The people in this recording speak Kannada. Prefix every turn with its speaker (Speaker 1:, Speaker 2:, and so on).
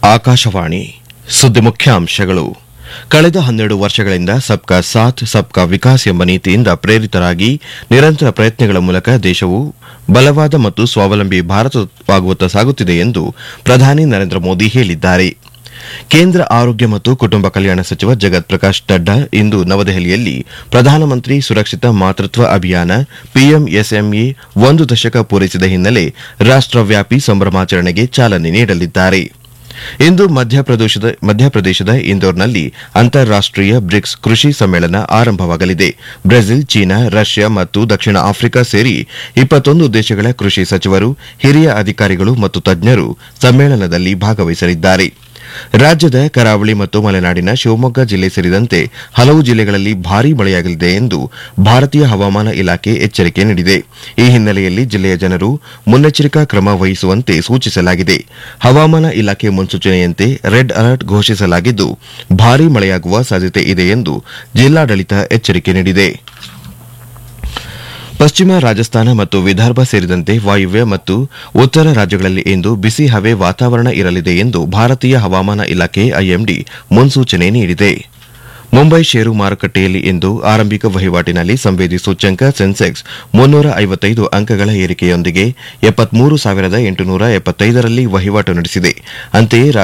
Speaker 1: ಆಕಾಶವಾಣಿ ಸುದ್ದಿ ಮುಖ್ಯಾಂಶಗಳು ಕಳೆದ ಹನ್ನೆರಡು ವರ್ಷಗಳಿಂದ ಸಬ್ಕಾ ಸಾಥ್ ಸಬ್ಕಾ ವಿಕಾಸ್ ಎಂಬ ನೀತಿಯಿಂದ ಪ್ರೇರಿತರಾಗಿ ನಿರಂತರ ಪ್ರಯತ್ನಗಳ ಮೂಲಕ ದೇಶವು ಬಲವಾದ ಮತ್ತು ಸ್ವಾವಲಂಬಿ ಭಾರತವಾಗುವತ್ತ ಸಾಗುತ್ತಿದೆ ಎಂದು ಪ್ರಧಾನಿ ನರೇಂದ್ರ ಮೋದಿ ಹೇಳಿದ್ದಾರೆ ಕೇಂದ್ರ ಆರೋಗ್ಯ ಮತ್ತು ಕುಟುಂಬ ಕಲ್ಯಾಣ ಸಚಿವ ಜಗತ್ ಪ್ರಕಾಶ್ ನಡ್ಡಾ ಇಂದು ನವದೆಹಲಿಯಲ್ಲಿ ಪ್ರಧಾನಮಂತ್ರಿ ಸುರಕ್ಷಿತ ಮಾತೃತ್ವ ಅಭಿಯಾನ ಪಿಎಂಎಸ್ಎಂಇ ಒಂದು ದಶಕ ಪೂರೈಸಿದ ಹಿನ್ನೆಲೆ ರಾಷ್ಟವ್ಯಾಪಿ ಸಂಭ್ರಮಾಚರಣೆಗೆ ಚಾಲನೆ ನೀಡಲಿದ್ದಾರೆ ಇಂದು ಮಧ್ಯಪ್ರದೇಶದ ಮಧ್ಯಪ್ರದೇಶದ ಇಂದೋರ್ನಲ್ಲಿ ಅಂತಾರಾಷ್ಟೀಯ ಬ್ರಿಕ್ಸ್ ಕೃಷಿ ಸಮ್ಮೇಳನ ಆರಂಭವಾಗಲಿದೆ ಬ್ರೆಜಿಲ್ ಚೀನಾ ರಷ್ಯಾ ಮತ್ತು ದಕ್ಷಿಣ ಆಫ್ರಿಕಾ ಸೇರಿ ಇಪ್ಪತ್ತೊಂದು ದೇಶಗಳ ಕೃಷಿ ಸಚಿವರು ಹಿರಿಯ ಅಧಿಕಾರಿಗಳು ಮತ್ತು ತಜ್ಞರು ಸಮ್ಮೇಳನದಲ್ಲಿ ಭಾಗವಹಿಸಲಿದ್ದಾರೆ ರಾಜ್ಯದ ಕರಾವಳಿ ಮತ್ತು ಮಲೆನಾಡಿನ ಶಿವಮೊಗ್ಗ ಜಿಲ್ಲೆ ಸೇರಿದಂತೆ ಹಲವು ಜಿಲ್ಲೆಗಳಲ್ಲಿ ಭಾರೀ ಮಳೆಯಾಗಲಿದೆ ಎಂದು ಭಾರತೀಯ ಹವಾಮಾನ ಇಲಾಖೆ ಎಚ್ಚರಿಕೆ ನೀಡಿದೆ ಈ ಹಿನ್ನೆಲೆಯಲ್ಲಿ ಜಿಲ್ಲೆಯ ಜನರು ಮುನ್ನೆಚ್ಚರಿಕಾ ಕ್ರಮ ವಹಿಸುವಂತೆ ಸೂಚಿಸಲಾಗಿದೆ ಹವಾಮಾನ ಇಲಾಖೆ ಮುನ್ಸೂಚನೆಯಂತೆ ರೆಡ್ ಅಲರ್ಟ್ ಘೋಷಿಸಲಾಗಿದ್ದು ಭಾರೀ ಮಳೆಯಾಗುವ ಸಾಧ್ಯತೆ ಇದೆ ಎಂದು ಜಿಲ್ಲಾಡಳಿತ ಎಚ್ಚರಿಕೆ ನೀಡಿದೆ ಪಶ್ಚಿಮ ರಾಜಸ್ಥಾನ ಮತ್ತು ವಿದರ್ಭ ಸೇರಿದಂತೆ ವಾಯುವ್ಯ ಮತ್ತು ಉತ್ತರ ರಾಜ್ಯಗಳಲ್ಲಿ ಇಂದು ಬಿಸಿ ಹವೆ ವಾತಾವರಣ ಇರಲಿದೆ ಎಂದು ಭಾರತೀಯ ಹವಾಮಾನ ಇಲಾಖೆ ಐಎಂಡಿ ಮುನ್ಸೂಚನೆ ನೀಡಿದೆ ಮುಂಬೈ ಷೇರು ಮಾರುಕಟ್ಟೆಯಲ್ಲಿ ಇಂದು ಆರಂಭಿಕ ವಹಿವಾಟಿನಲ್ಲಿ ಸಂವೇದಿ ಸೂಚ್ಯಂಕ ಸೆನ್ಸೆಕ್ಸ್ ಮುನ್ನೂರ ಐವತ್ತೈದು ಅಂಕಗಳ ಏರಿಕೆಯೊಂದಿಗೆ ಎಪ್ಪತ್ಮೂರು ಸಾವಿರದ ಎಂಟುನೂರ ಎಪ್ಪತ್ತೈದರಲ್ಲಿ ವಹಿವಾಟು ನಡೆಸಿದೆ ಅಂತೆಯೇ